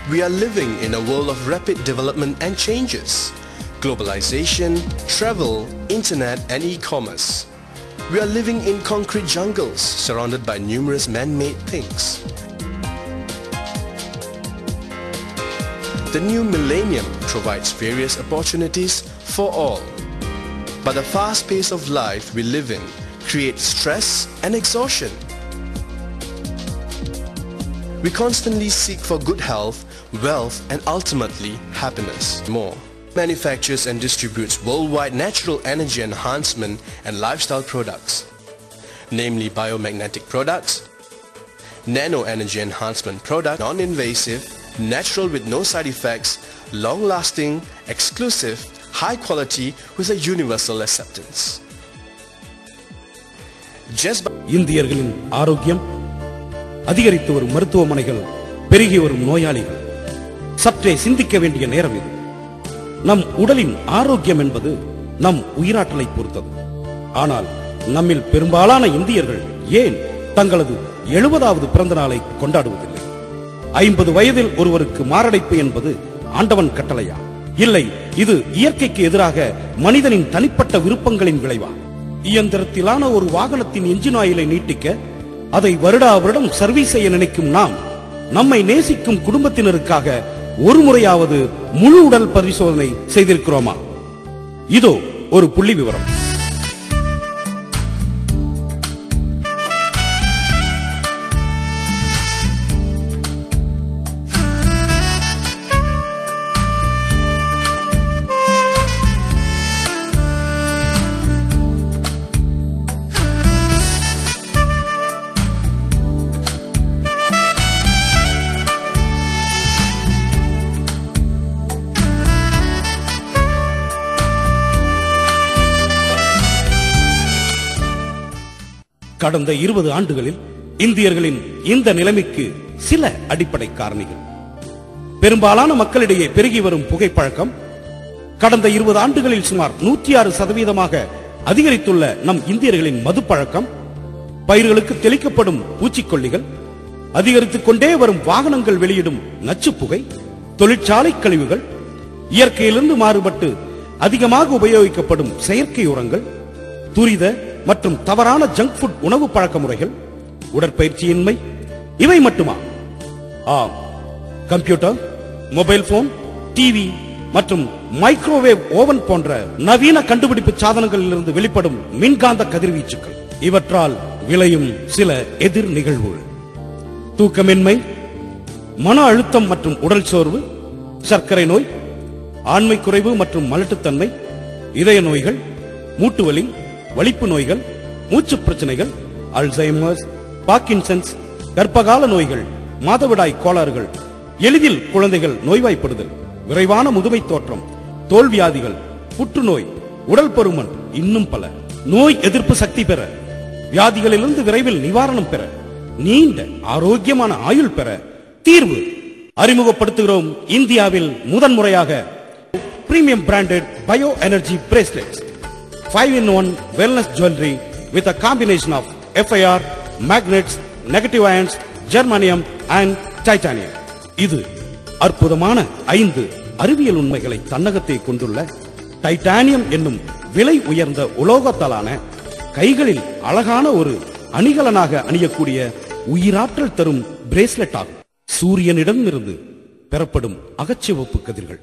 We are living in a world of rapid development and changes. Globalization, travel, internet and e-commerce. We are living in concrete jungles surrounded by numerous man-made things. The new millennium provides various opportunities for all. But the fast pace of life we live in creates stress and exhaustion. We constantly seek for good health, wealth and ultimately happiness more. Manufactures and distributes worldwide natural energy enhancement and lifestyle products, namely biomagnetic products, nano energy enhancement product, non-invasive, natural with no side effects, long-lasting, exclusive, high quality with a universal acceptance. Just by இந்தியர்களின் ஆரோக்கியம் அதிகரித்து வரும் மருத்துவமனைகள் பெருகி வரும் நோயாளிகள் சற்றே சிந்திக்க வேண்டிய நேரம் இது நம் உடலின் ஆரோக்கியம் என்பது நம் உயிராற்றலை பொறுத்தது ஆனால் நம்மில் பெரும்பாலான இந்தியர்கள் ஏன் தங்களது எழுபதாவது பிறந்த நாளை கொண்டாடுவதில்லை ஐம்பது வயதில் ஒருவருக்கு மாரடைப்பு என்பது ஆண்டவன் கட்டளையா இல்லை இது இயற்கைக்கு எதிராக மனிதனின் தனிப்பட்ட விருப்பங்களின் விளைவா இயந்திரத்திலான ஒரு வாகனத்தின் என்ஜின் ஆயிலை நீட்டிக்க அதை வருடா வருடம் சர்வீஸ் செய்ய நினைக்கும் நாம் நம்மை நேசிக்கும் குடும்பத்தினருக்காக ஒரு முறையாவது முழு உடல் பரிசோதனை செய்திருக்கிறோமா இதோ ஒரு புள்ளி விவரம் கடந்த இருபது ஆண்டுகளில் இந்தியர்களின் இந்த நிலைமைக்கு சில அடிப்படை காரணிகள் பெரும்பாலான மக்களிடையே பெருகி வரும் புகைப்பழக்கம் கடந்த இருபது ஆண்டுகளில் சுமார் நூற்றி ஆறு சதவீதமாக அதிகரித்துள்ள நம் இந்தியர்களின் மது பழக்கம் பயிர்களுக்கு தெளிக்கப்படும் பூச்சிக்கொல்லிகள் அதிகரித்துக் கொண்டே வரும் வாகனங்கள் வெளியிடும் நச்சுப் புகை தொழிற்சாலை கழிவுகள் இயற்கையிலிருந்து மாறுபட்டு அதிகமாக உபயோகிக்கப்படும் செயற்கை உரங்கள் துரித மற்றும் தவறான ஜங்க் ஃபுட் உணவு பழக்க முறைகள் உடற்பயிற்சியின்மை இவை மட்டுமா ஆம் கம்ப்யூட்டர் மொபைல் போன் டிவி மற்றும் மைக்ரோவேவ் ஓவன் போன்ற நவீன கண்டுபிடிப்பு சாதனங்களிலிருந்து வெளிப்படும் மின்காந்த கதிர்வீச்சுக்கள் இவற்றால் விளையும் சில எதிர் நிகழ்வுகள் தூக்கமின்மை மன அழுத்தம் மற்றும் உடல் சோர்வு சர்க்கரை நோய் ஆண்மை குறைவு மற்றும் மலட்டுத்தன்மை இதய நோய்கள் மூட்டுவலி வலிப்பு நோய்கள் மூச்சு பிரச்சனைகள் அல்சைமர்ஸ் பார்க்கின்சன்ஸ் கர்ப்பகால நோய்கள் மாதவிடாய் கோளாறுகள் எளிதில் குழந்தைகள் நோய்வாய்ப்படுதல் விரைவான முதுமை தோற்றம் தோல்வியாதிகள் புற்றுநோய் உடல் பருமன் இன்னும் பல நோய் எதிர்ப்பு சக்தி பெற வியாதிகளிலிருந்து விரைவில் நிவாரணம் பெற நீண்ட ஆரோக்கியமான ஆயுள் பெற தீர்வு அறிமுகப்படுத்துகிறோம் இந்தியாவில் முதன்முறையாக premium branded bio energy bracelets five in one wellness jewellery with a combination of FIR magnets negative ions germanium and titanium இது அற்புதமான ஐந்து அறிவியல் உண்மைகளை தன்னகத்தை கொண்டுள்ள டைட்டானியம் என்னும் விலை உயர்ந்த உலோகத்தாலான கைகளில் அழகான ஒரு அணிகலனாக அணியக்கூடிய உயிராற்றல் தரும் பிரேஸ்லெட் ஆகும் சூரியனிடமிருந்து பெறப்படும் அகச்சிவப்பு கதிர்கள்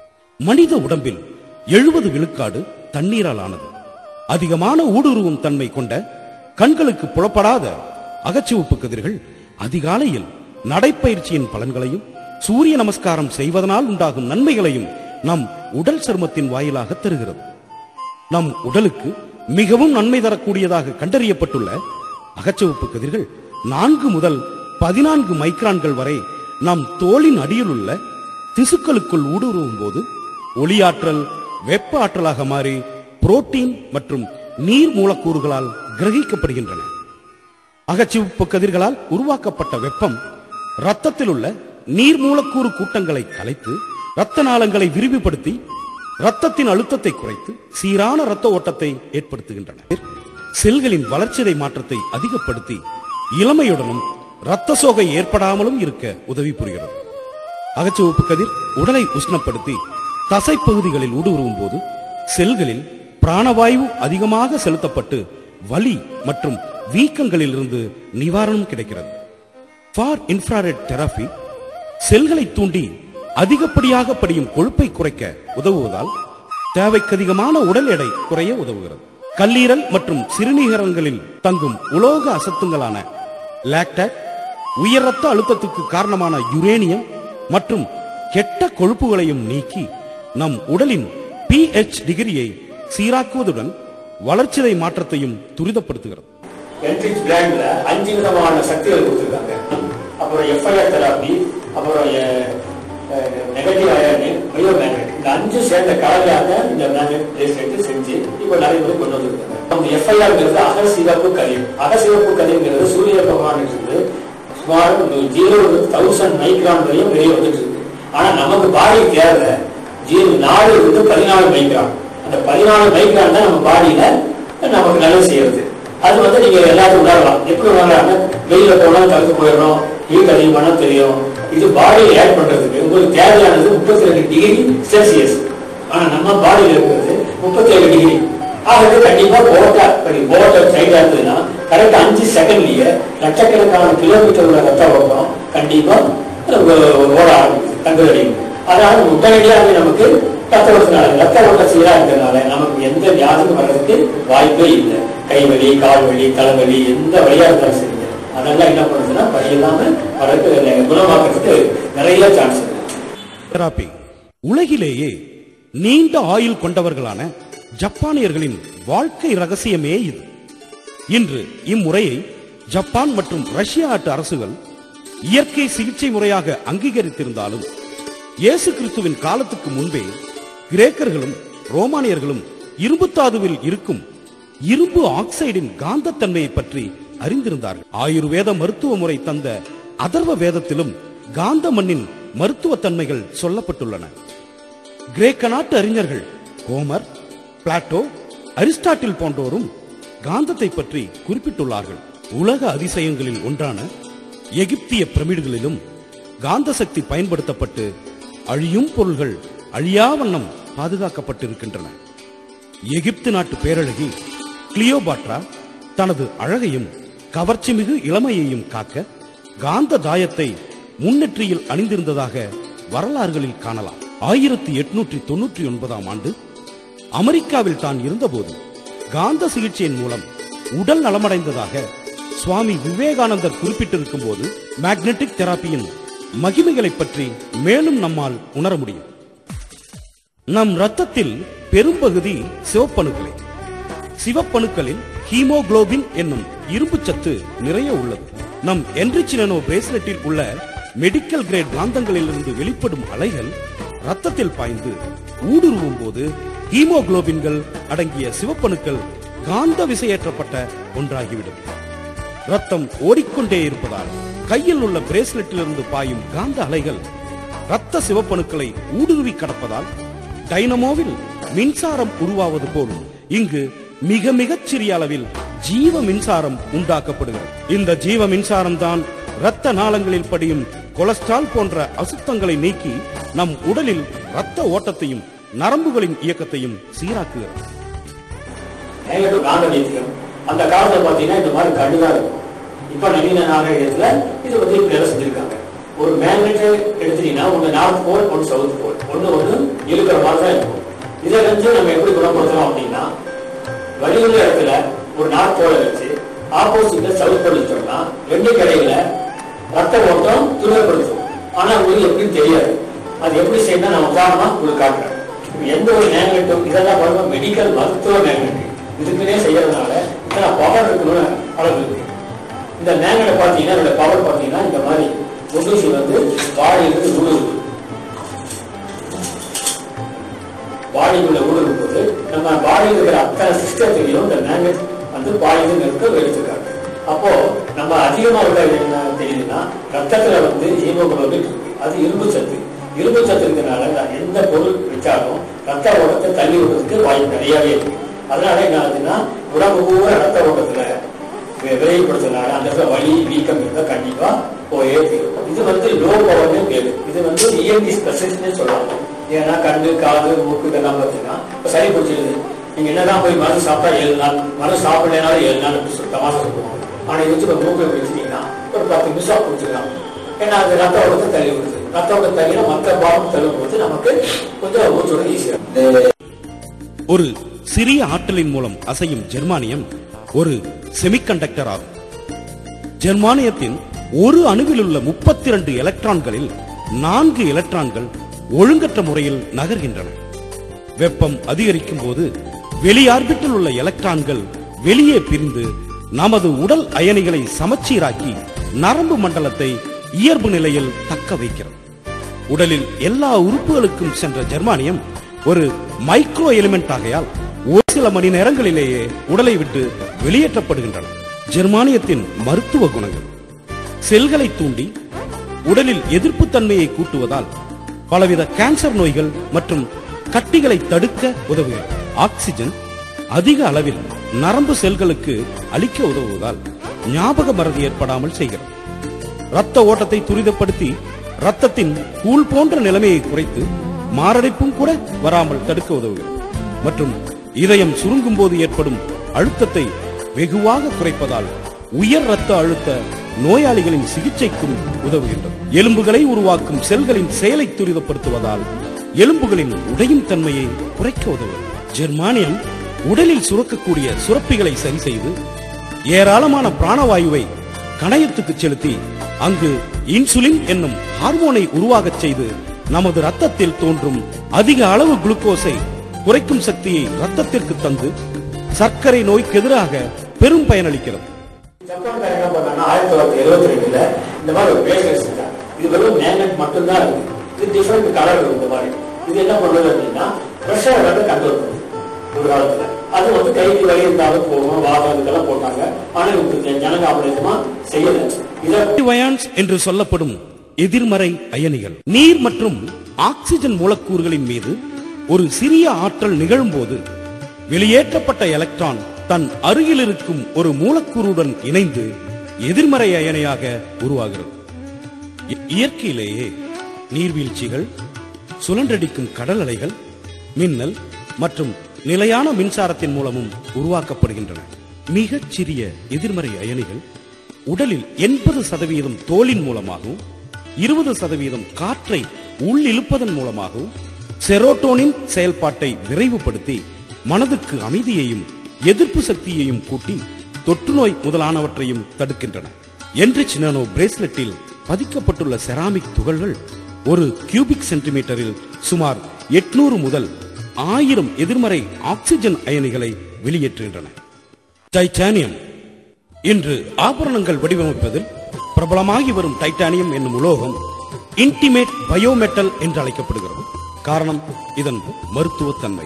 மனித உடம்பில் எழுபது விழுக்காடு தண்ணீரால் ஆனது அதிகமான ஊடுருவும் தன்மை கொண்ட கண்களுக்கு புலப்படாத அகச்சிவப்பு கதிர்கள் அதிகாலையில் நடைப்பயிற்சியின் பலன்களையும் சூரிய நமஸ்காரம் செய்வதனால் உண்டாகும் நன்மைகளையும் நம் உடல் சருமத்தின் வாயிலாக தருகிறது நம் உடலுக்கு மிகவும் நன்மை தரக்கூடியதாக கண்டறியப்பட்டுள்ள அகச்சிவப்பு கதிர்கள் நான்கு முதல் பதினான்கு மைக்ரான்கள் வரை நம் தோலின் அடியில் உள்ள திசுக்களுக்குள் ஊடுருவும் போது ஒளியாற்றல் வெப்ப ஆற்றலாக மாறி புரோட்டீன் மற்றும் நீர் மூலக்கூறுகளால் கிரகிக்கப்படுகின்றன அகச்சிவப்பு கதிர்களால் உருவாக்கப்பட்ட வெப்பம் ரத்தத்தில் உள்ள நீர் மூலக்கூறு கூட்டங்களை கலைத்து ரத்த நாளங்களை விரிவுபடுத்தி ரத்தத்தின் அழுத்தத்தை குறைத்து சீரான ரத்த ஓட்டத்தை ஏற்படுத்துகின்றன செல்களின் வளர்ச்சிதை மாற்றத்தை அதிகப்படுத்தி இளமையுடனும் இரத்த சோகை ஏற்படாமலும் இருக்க உதவி புரிகிறது அகச்சிவப்பு கதிர் உடலை உஷ்ணப்படுத்தி தசை பகுதிகளில் ஊடுருவும் போது செல்களில் பிராணவாயு அதிகமாக செலுத்தப்பட்டு வலி மற்றும் வீக்கங்களிலிருந்து நிவாரணம் கிடைக்கிறது ஃபார் இன்ஃப்ராரெட் தெரபி செல்களை தூண்டி அதிகப்படியாக படியும் கொழுப்பை குறைக்க உதவுவதால் தேவைக்கு அதிகமான உடல் எடை குறைய உதவுகிறது கல்லீரல் மற்றும் சிறுநீரகங்களில் தங்கும் உலோக அசத்துங்களான லாக்டேட் உயர் ரத்த அழுத்தத்துக்கு காரணமான யுரேனியம் மற்றும் கெட்ட கொழுப்புகளையும் நீக்கி நம் உடலின் pH டிகிரியை சீராக்குவதுடன் வளர்ச்சிதை மாற்றத்தையும் துரிதப்படுத்துகிறது என்ட்ரிச் பிராண்ட்ல அஞ்சு விதமான சக்திகள் கொடுத்துருக்காங்க அப்புறம் எஃப்ஐஆர் தெராப்பி அப்புறம் நெகட்டிவ் அயர்னு பயோ மேக்னெட் இந்த அஞ்சு சேர்ந்த கலவையாக இந்த மேக்னெட் பிரேஸ்லெட் செஞ்சு இப்போ நிறைய பேர் கொண்டு வந்திருக்காங்க நம்ம எஃப்ஐஆர்ங்கிறது அகசிவப்பு கதிர் அகசிவப்பு கதிர்ங்கிறது சூரிய பகவானுக்கு சுமார் ஜீரோ தௌசண்ட் மைக்ரான் வரையும் வெளியே வந்துட்டு இருக்கு ஆனா நமக்கு பாடி தேவை ஜீரோ நாலு இருந்து பதினாலு மைக்ரான் அந்த பதினாலு மைக்ரான் தான் நம்ம பாடியில நமக்கு நல்லது செய்யறது அது வந்து நீங்க எல்லாத்தையும் உணரலாம் எப்படி உணரலாம்னா வெயில போனா கருத்து போயிடும் ஹீட் அதிகமானா தெரியும் இது பாடியை ஆட் பண்றதுக்கு உங்களுக்கு தேவையானது முப்பத்தி ரெண்டு டிகிரி செல்சியஸ் ஆனா நம்ம பாடியில இருக்கிறது முப்பத்தி ஏழு டிகிரி ஆகவே கண்டிப்பா போட்டா போட்ட சைடா இருந்ததுன்னா கரெக்ட் அஞ்சு செகண்ட்லயே லட்சக்கணக்கான கிலோமீட்டர் உள்ள ரத்த ஓட்டம் கண்டிப்பா அஹ், ஓட ஆரம்பிக்குது தங்குது அடையும் அதனால உடனடியாக நமக்கு ரத்த ஓட்டத்தினால ரத்த ஓட்ட சீரா இருக்கிறதுனால நமக்கு எந்த வியாதியும் வர்றதுக்கு வாய்ப்பே இல்லை கைவலி கால் வலி தலைவலி எந்த வழியா இருந்தாலும் சரிங்க அதெல்லாம் என்ன பண்ணுதுன்னா வழி இல்லாம வரக்கு குணமாக்குறதுக்கு நிறைய சான்ஸ் இருக்கு தெராப்பி உலகிலேயே நீண்ட ஆயுள் கொண்டவர்களான ஜப்பானியர்களின் வாழ்க்கை ரகசியமே இது இன்று இம்முறையை ஜப்பான் மற்றும் ரஷ்யா நாட்டு அரசுகள் இயற்கை சிகிச்சை முறையாக அங்கீகரித்திருந்தாலும் இயேசு கிறிஸ்துவின் காலத்துக்கு முன்பே கிரேக்கர்களும் ரோமானியர்களும் இரும்புத்தாதுவில் இருக்கும் இரும்பு ஆக்சைடின் காந்தத்தன்மையை பற்றி அறிந்திருந்தார்கள் ஆயுர்வேத மருத்துவ முறை தந்த அதர்வ வேதத்திலும் காந்த மண்ணின் மருத்துவ தன்மைகள் சொல்லப்பட்டுள்ளன கிரேக்க நாட்டு அறிஞர்கள் ஹோமர் பிளாட்டோ அரிஸ்டாட்டில் போன்றோரும் காந்தத்தை பற்றி குறிப்பிட்டுள்ளார்கள் உலக அதிசயங்களில் ஒன்றான எகிப்திய பிரமிடுகளிலும் காந்த சக்தி பயன்படுத்தப்பட்டு அழியும் பொருள்கள் அழியா வண்ணம் பாதுகாக்கப்பட்டிருக்கின்றன எகிப்து நாட்டு பேரழகி கிளியோபாட்ரா தனது அழகையும் கவர்ச்சிமிகு இளமையையும் காக்க காந்த தாயத்தை முன்னெற்றியில் அணிந்திருந்ததாக வரலாறுகளில் காணலாம் ஆயிரத்தி எட்நூற்றி தொன்னூற்றி ஒன்பதாம் ஆண்டு அமெரிக்காவில் தான் இருந்தபோது காந்த சிகிச்சையின் மூலம் உடல் நலமடைந்ததாக சுவாமி விவேகானந்தர் குறிப்பிட்டிருக்கும் போது மேக்னெட்டிக் தெராப்பியின் மகிமைகளைப் பற்றி மேலும் நம்மால் உணர முடியும் நம் ரத்தத்தில் பெரும்பகுதி சிவப்பணுக்களே சிவப்பணுக்களில் ஹீமோகுளோபின் என்னும் இரும்புச்சத்து நிறைய உள்ளது நம் என்ரிச்சினோ பிரேஸ்லெட்டில் உள்ள மெடிக்கல் கிரேட் காந்தங்களிலிருந்து வெளிப்படும் அலைகள் ரத்தத்தில் பாய்ந்து ஊடுருவும் போது ஹீமோகுளோபின்கள் அடங்கிய சிவப்பணுக்கள் காந்த விசையேற்றப்பட்ட ஒன்றாகிவிடும் ரத்தம் ஓடிக்கொண்டே இருப்பதால் கையில் உள்ள பிரேஸ்லெட்டிலிருந்து பாயும் காந்த அலைகள் ரத்த சிவப்பணுக்களை ஊடுருவி கடப்பதால் டைனமோவில் மின்சாரம் உருவாவது போல் இங்கு மிக மிகச் சிறிய அளவில் ஜீவ மின்சாரம் உண்டாக்கப்படுகிறது இந்த ஜீவ மின்சாரம் தான் இரத்த நாளங்களில் படியும் கொலஸ்ட்ரால் போன்ற அசுத்தங்களை நீக்கி நம் உடலில் இரத்த ஓட்டத்தையும் நரம்புகளின் இயக்கத்தையும் சீராக்குகிறது நேரடி நாகரீகம் அந்த காலத்துல பாத்தீங்கன்னா இந்த மாதிரி கண்டுதான் இருக்கும் இப்ப நவீன நாகரீகத்துல இது வந்து இப்படி எல்லாம் செஞ்சிருக்காங்க ஒரு மேக்னெட் எடுத்தீங்கன்னா ஒண்ணு நார்த் போல் ஒன்று சவுத் போல் ஒண்ணு ஒண்ணு இருக்கிற மாதிரி தான் இருக்கும் இதை வந்து நம்ம எப்படி குணப்படுத்தலாம் அப்படின்னா வழியுள்ள இடத்துல ஒரு நார்த் போல வச்சு ஆப்போசிட்ல சவுத் போல் வச்சோம்னா ரெண்டு கடையில ரத்த ஓட்டம் துரிதப்படுத்தும் ஆனா உங்களுக்கு எப்படின்னு தெரியாது அது எப்படி செய்யணும் நான் உதாரணமா உங்களுக்கு காட்டுறேன் இப்ப எந்த ஒரு மேக்னெட்டும் இதெல்லாம் பாருங்க மெடிக்கல் மருத்துவ மேக்னெட் இதுக்குன்னே செய்யறதுனால இத்தனை பவர் இருக்கணும்னு அளவு இருக்கு இந்த மேக்னெட் பாத்தீங்கன்னா இதோட பவர் பாத்தீங்கன்னா இந்த மாதிரி ஒன்றுசி வந்து பாடியிலிருந்து ஊடுருவு பாடிக்குள்ள ஊடுருவும் போது நம்ம பாடியில் இருக்கிற அத்தனை சிஸ்டத்தையும் இந்த மேக்னெட் வந்து பாடியில் நிறுத்த எடுத்துருக்காங்க அப்போ நம்ம அதிகமா உள்ள என்ன தெரியுதுன்னா ரத்தத்துல வந்து ஹீமோகுளோபின் இருக்கு அது இரும்பு சத்து இரும்பு சத்து இருக்கிறதுனால நான் எந்த பொருள் வச்சாலும் ரத்த ஓட்டத்தை தள்ளி விடுறதுக்கு வாய்ப்பு நிறையவே இருக்கு அதனால என்ன ஆகுதுன்னா உடம்பு பூரா ரத்த ஓட்டத்துல வி- விரைவுபடுத்துறதுனால அந்த இடத்துல வலி வீக்கம் இருந்தால் கண்டிப்பா போயே தீரும் இது வந்து லோ பவர்னு பேரு இது வந்து இஎன்டி ஸ்பெஷலிஸ்ட்னே சொல்லுவாங்க ஏன்னா கண்ணு காது மூக்கு இதெல்லாம் பார்த்தீங்கன்னா இப்போ சளி பிடிச்சிருது நீங்க என்னதான் போய் மருந்து சாப்பிட்டா ஏழு நாள் மருந்து சாப்பிடலனாலும் ஏழு நாள் அப்படி சொல்லி தமாசா சொல்லுவாங்க ஆனா இது வச்சு இப்போ மூக்கை வச்சுட்டீங்கன்னா ஒரு பத்து நிமிஷம் பிடிச்சிக்கலாம் ஏன்னா அது ரத்த ஓட்டத்தை தள்ளி விடுது ரத்த ஓட்டத்தை தள்ளினா மற்ற பாகம் தள்ளும் போது நமக்கு கொஞ்சம் மூச்சோட ஈஸியாக ஒரு சிறிய ஆற்றலின் மூலம் அசையும் ஜெர்மானியம் ஒரு செமிகண்டக்டர் ஆகும் ஜெர்மானியத்தின் ஒரு அணுவில் உள்ள முப்பத்தி இரண்டு எலக்ட்ரான்களில் நான்கு எலக்ட்ரான்கள் ஒழுங்கற்ற முறையில் நகர்கின்றன வெப்பம் அதிகரிக்கும் போது வெளியார்பிட்டில் உள்ள எலக்ட்ரான்கள் வெளியே பிரிந்து நமது உடல் அயனிகளை சமச்சீராக்கி நரம்பு மண்டலத்தை இயல்பு நிலையில் தக்க வைக்கிறது உடலில் எல்லா உறுப்புகளுக்கும் சென்ற ஜெர்மானியம் ஒரு மைக்ரோ எலிமெண்ட் ஆகையால் ஒரு சில மணி நேரங்களிலேயே உடலை விட்டு வெளியேற்றப்படுகின்றன ஜெர்மானியத்தின் மருத்துவ குணங்கள் செல்களை தூண்டி உடலில் எதிர்ப்பு தன்மையை கூட்டுவதால் பலவித கேன்சர் நோய்கள் மற்றும் கட்டிகளை தடுக்க உதவுகிறது ஆக்சிஜன் அதிக அளவில் நரம்பு செல்களுக்கு அளிக்க உதவுவதால் ஞாபக மறதி ஏற்படாமல் செய்கிறது ரத்த ஓட்டத்தை துரிதப்படுத்தி ரத்தத்தின் கூழ் போன்ற நிலைமையை குறைத்து மாரடைப்பும் கூட வராமல் தடுக்க உதவுகிறது மற்றும் இதயம் சுருங்கும் போது ஏற்படும் அழுத்தத்தை வெகுவாக குறைப்பதால் உயர் ரத்த அழுத்த நோயாளிகளின் சிகிச்சைக்கும் உதவுகின்றது எலும்புகளை உருவாக்கும் செல்களின் செயலை துரிதப்படுத்துவதால் எலும்புகளின் உடையும் தன்மையை குறைக்க உதவுகிறது ஜெர்மானியம் உடலில் சுரக்கக்கூடிய சுரப்பிகளை சரி செய்து ஏராளமான பிராணவாயுவை கணையத்துக்கு செலுத்தி அங்கு இன்சுலின் என்னும் ஹார்மோனை உருவாகச் செய்து நமது ரத்தத்தில் தோன்றும் அதிக அளவு குளுக்கோஸை குறைக்கும் சக்தியை ரத்தத்திற்கு தந்து சர்க்கரை நோய்க்கு எதிராக பெரும் பயனளிக்கிறது ஜப்பான்காரங்க என்ன பண்ணாங்கன்னா ஆயிரத்தி தொள்ளாயிரத்தி எழுபத்தி ரெண்டுல இந்த மாதிரி ஒரு பேஸ்ட் செஞ்சாங்க இது வெறும் மேக்னெட் மட்டும்தான் இருக்கு இது டிஃபரெண்ட் கலர் இருக்கும் இந்த மாதிரி இது என்ன பண்ணுது அப்படின்னா ப்ரெஷரை வந்து கண்ட்ரோல் பண்ணுது ஒரு காலத்துல அது வந்து கைக்கு வலி இருந்தாலும் போகும் வாதம் இதுக்கெல்லாம் போட்டாங்க ஆனா இப்ப ஜனங்க அவ்வளவுமா செய்யல இதை வயான்ஸ் என்று சொல்லப்படும் எதிர்மறை அயனிகள் நீர் மற்றும் ஆக்சிஜன் மூலக்கூறுகளின் மீது ஒரு சிறிய ஆற்றல் நிகழும்போது வெளியேற்றப்பட்ட எலக்ட்ரான் தன் அருகில் இருக்கும் ஒரு மூலக்கூறுடன் இணைந்து எதிர்மறை அயனியாக உருவாகிறது இ- இயற்கையிலேயே நீர்வீழ்ச்சிகள் சுழன்றடிக்கும் கடல் அலைகள் மின்னல் மற்றும் நிலையான மின்சாரத்தின் மூலமும் உருவாக்கப்படுகின்றன மிகச் சிறிய எதிர்மறை அயனிகள் உடலில் எண்பது சதவீதம் தோலின் மூலமாகவும் இருபது சதவீதம் காற்றை உள்ளிழுப்பதன் மூலமாகவும் செரோட்டோனின் செயல்பாட்டை விரைவுபடுத்தி மனதுக்கு அமைதியையும் எதிர்ப்பு சக்தியையும் கூட்டி தொற்றுநோய் முதலானவற்றையும் தடுக்கின்றன என்ரிச் நானோ பிரேஸ்லெட்டில் பதிக்கப்பட்டுள்ள செராமிக் துகள்கள் ஒரு கியூபிக் சென்டிமீட்டரில் சுமார் 800 முதல் ஆயிரம் எதிர்மறை ஆக்சிஜன் அயனிகளை வெளியேற்றுகின்றன டைட்டானியம் இன்று ஆபரணங்கள் வடிவமைப்பதில் பிரபலமாகி வரும் டைட்டானியம் என்னும் உலோகம் இன்டிமேட் பயோமெட்டல் என்று அழைக்கப்படுகிறது காரணம் இதன் மருத்துவத்தன்மை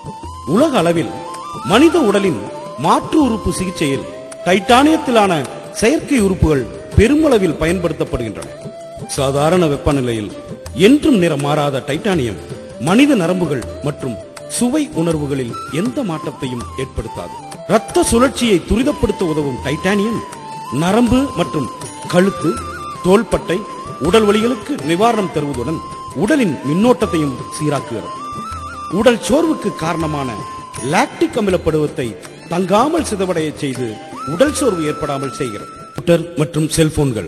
உலக அளவில் மனித உடலின் மாற்று உறுப்பு சிகிச்சையில் டைட்டானியத்திலான செயற்கை உறுப்புகள் பெருமளவில் பயன்படுத்தப்படுகின்றன சாதாரண வெப்பநிலையில் என்றும் நிறம் மாறாத டைட்டானியம் மனித நரம்புகள் மற்றும் சுவை உணர்வுகளில் எந்த மாற்றத்தையும் ஏற்படுத்தாது இரத்த சுழற்சியை துரிதப்படுத்த உதவும் டைட்டானியம் நரம்பு மற்றும் கழுத்து தோள்பட்டை உடல் வலிகளுக்கு நிவாரணம் தருவதுடன் உடலின் மின்னோட்டத்தையும் சீராக்குகிறது உடல் சோர்வுக்கு காரணமான லாக்டிக் அமில பருவத்தை தங்காமல் சிதவடைய செய்து உடல் சோர்வு ஏற்படாமல் செய்கிறது கம்ப்யூட்டர் மற்றும் செல்போன்கள்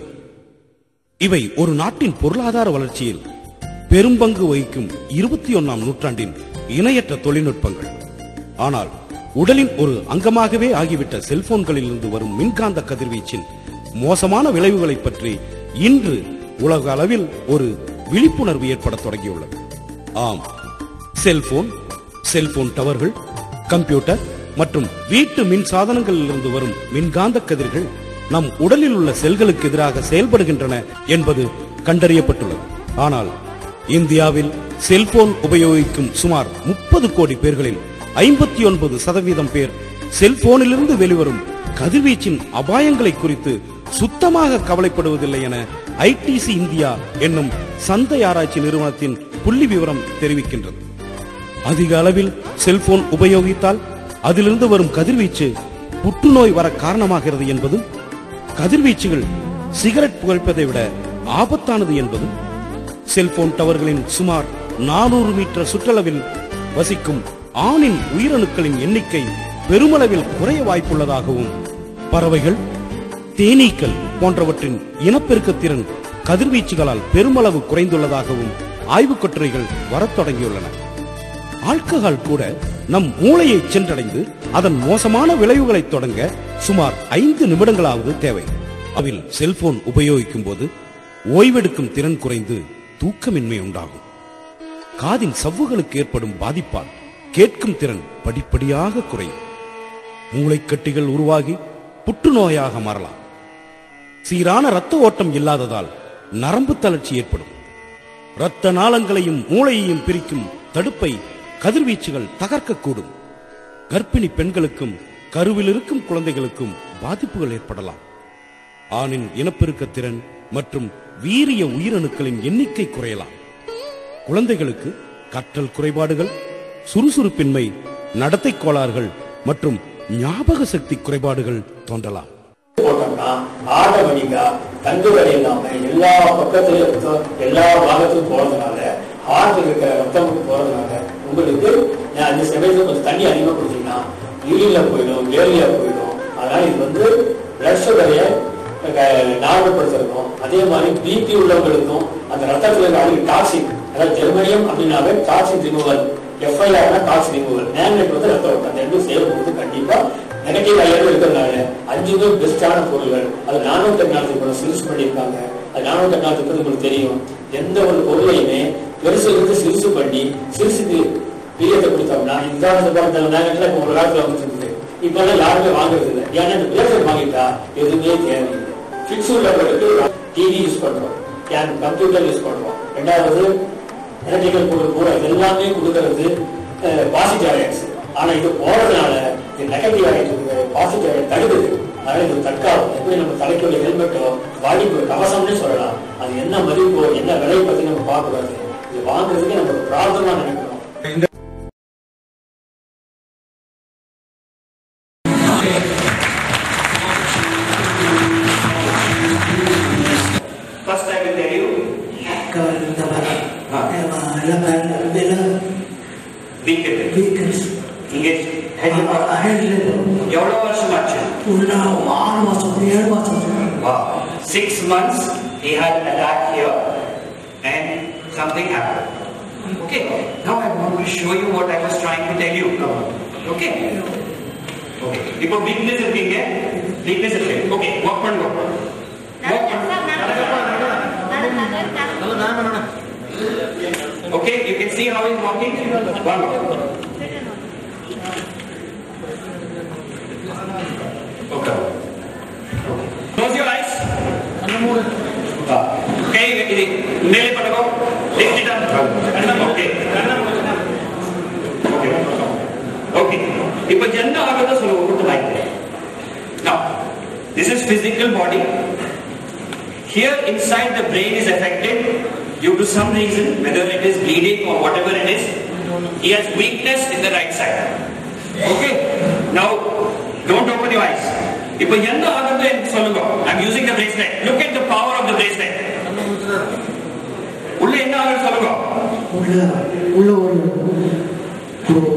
இவை ஒரு நாட்டின் பொருளாதார வளர்ச்சியில் பெரும்பங்கு வகிக்கும் இருபத்தி ஒன்னாம் நூற்றாண்டின் இணையற்ற தொழில்நுட்பங்கள் ஆனால் உடலின் ஒரு அங்கமாகவே ஆகிவிட்ட செல்போன்களில் இருந்து வரும் மின்காந்த கதிர்வீச்சின் மோசமான விளைவுகளை பற்றி இன்று உலக அளவில் ஒரு விழிப்புணர்வு ஏற்படத் தொடங்கியுள்ளது ஆம் செல்போன் செல்போன் டவர்கள் கம்ப்யூட்டர் மற்றும் வீட்டு மின் சாதனங்களில் இருந்து வரும் மின்காந்த கதிர்கள் நம் உடலில் உள்ள செல்களுக்கு எதிராக செயல்படுகின்றன என்பது கண்டறியப்பட்டுள்ளது ஆனால் இந்தியாவில் செல்போன் உபயோகிக்கும் சுமார் முப்பது கோடி பேர்களில் ஐம்பத்தி ஒன்பது சதவீதம் பேர் செல்போனிலிருந்து வெளிவரும் கதிர்வீச்சின் அபாயங்களை குறித்து சுத்தமாக கவலைப்படுவதில்லை என ஐடிசி இந்தியா என்னும் சந்தை ஆராய்ச்சி நிறுவனத்தின் புள்ளி விவரம் தெரிவிக்கின்றது அதிக அளவில் செல்போன் உபயோகித்தால் அதிலிருந்து வரும் கதிர்வீச்சு புற்றுநோய் வர காரணமாகிறது என்பதும் கதிர்வீச்சுகள் சிகரெட் புகைப்பதை விட ஆபத்தானது என்பதும் செல்போன் டவர்களின் சுமார் நானூறு மீட்டர் சுற்றளவில் வசிக்கும் ஆணின் உயிரணுக்களின் எண்ணிக்கை பெருமளவில் குறைய வாய்ப்புள்ளதாகவும் பறவைகள் தேனீக்கள் போன்றவற்றின் இனப்பெருக்கத்திறன் கதிர்வீச்சுகளால் பெருமளவு குறைந்துள்ளதாகவும் ஆய்வுக் கட்டுரைகள் வரத் தொடங்கியுள்ளன ஆல்கஹால் கூட நம் மூளையை சென்றடைந்து அதன் மோசமான விளைவுகளை தொடங்க சுமார் ஐந்து நிமிடங்களாவது தேவை அவில் செல்போன் உபயோகிக்கும் போது ஓய்வெடுக்கும் திறன் குறைந்து தூக்கமின்மை உண்டாகும் காதின் சவ்வுகளுக்கு ஏற்படும் பாதிப்பால் கேட்கும் திறன் படிப்படியாக குறையும் மூளைக்கட்டிகள் உருவாகி புற்றுநோயாக மாறலாம் சீரான இரத்த ஓட்டம் இல்லாததால் நரம்பு தளர்ச்சி ஏற்படும் இரத்த நாளங்களையும் மூளையையும் பிரிக்கும் தடுப்பை கதிர்வீச்சுகள் தகர்க்கக்கூடும் கர்ப்பிணி பெண்களுக்கும் கருவில் இருக்கும் குழந்தைகளுக்கும் பாதிப்புகள் ஏற்படலாம் ஆணின் இனப்பெருக்க திறன் மற்றும் வீரிய உயிரணுக்களின் எண்ணிக்கை குறையலாம் குழந்தைகளுக்கு கற்றல் குறைபாடுகள் சுறுசுறுப்பின்மை நடத்தை கோளாறுகள் மற்றும் ஞாபக சக்தி குறைபாடுகள் தோன்றலாம் போட்டோம்னா ஆட்டோமேட்டிக்கா தங்கு வலி இல்லாம எல்லா பக்கத்துலயும் ரத்தம் எல்லா பாகத்துக்கும் போறதுனால ஹார்ட் இருக்கிற ரத்தம் போறதுனால உங்களுக்கு நான் அந்த சமயத்துல கொஞ்சம் தண்ணி அதிகமா குடிச்சீங்கன்னா யூரின்ல போயிடும் வேலியா போயிடும் அதனால இது வந்து பிளட் சுகரைய நார்மல்படுத்துறதும் அதே மாதிரி பிபி உள்ளவங்களுக்கும் அந்த ரத்தத்துல இருக்க அழுகு டாக்ஸிக் அதாவது ஜெர்மனியம் அப்படின்னாவே டாக்ஸிக் ரிமூவல் எஃப்ஐஆர்னா டாக்ஸிக் ரிமூவல் மேக்னெட் வந்து ரத்த ஓட்டம் அந்த ரெண்டும் சேரும்போது கண்டிப்பா நெகட்டிவ் ஐயர் இருக்கிறதுனால அஞ்சுமே பெஸ்டான பொருள்கள் அது நானோ டெக்னாலஜி கூட சிறுசு பண்ணியிருக்காங்க அது நானோ டெக்னாலஜி பத்தி உங்களுக்கு தெரியும் எந்த ஒரு பொருளையுமே பெருசு இருந்து சிறுசு பண்ணி சிறுசுக்கு பிரியத்தை கொடுத்தோம்னா இதுதான் இந்த பாருங்க, இந்த நேரத்துல இப்ப ஒரு காலத்துல வந்துட்டு இப்ப எல்லாம் யாருமே வாங்குறது இல்லை ஏன்னா இந்த பிளேசர் வாங்கிட்டா எதுவுமே தேவையில்லை ஃபிக்ஸ் உள்ளவர்களுக்கு டிவி யூஸ் பண்றோம் கேன் கம்ப்யூட்டர் யூஸ் பண்றோம் ரெண்டாவது எலக்ட்ரிக்கல் பொருள் கூட எல்லாமே கொடுக்கறது பாசிட்டிவ் அயன்ஸ் ஆனா இது போறதுனால இது நெகட்டிவ் அயன்ஸ் பாசிட்டிவ் அயன் தடுக்குது அதனால இது தற்காலம் எப்படி நம்ம தலைக்கு உள்ள ஹெல்மெட்டோ பாடிக்கு ஒரு கவசம்னே சொல்லலாம் அது என்ன மதிப்போ என்ன விலை பத்தி நம்ம பார்க்க கூடாது இது வாங்குறதுக்கு நம்ம பிரார்த்தமா நினைக்கணும் First I will tell you, weekend. இங்கே எவ்வளவு வருஷம் ஆச்சு Wow. Six months he had an attack here and something happened. Okay, now I want to show you what I was trying to tell you. Okay? Okay. இப்போ weakness இருக்கீங்க weakness இருக்கு okay work பண்ணுங்க Work பண்ணுங்க Okay, you can see how he's walking. One more. Okay. Close your eyes. Ah. Okay, இது மேலே பண்ணுங்க. Lift it up. Okay. Okay. Okay. இப்போ என்ன ஆகுதோ சொல்லுங்க மட்டும் like Now, this is physical body. Here inside the brain is affected due to some reason, whether it is bleeding or whatever it is. He has weakness in the right side. Okay. Now, don't open your eyes. இப்போ என்ன ஆகுது எனக்கு சொல்லுங்க I'm using the bracelet. Look at the power of the bracelet. உள்ள என்ன ஆகுது சொல்லுங்க உள்ள உள்ள ஒரு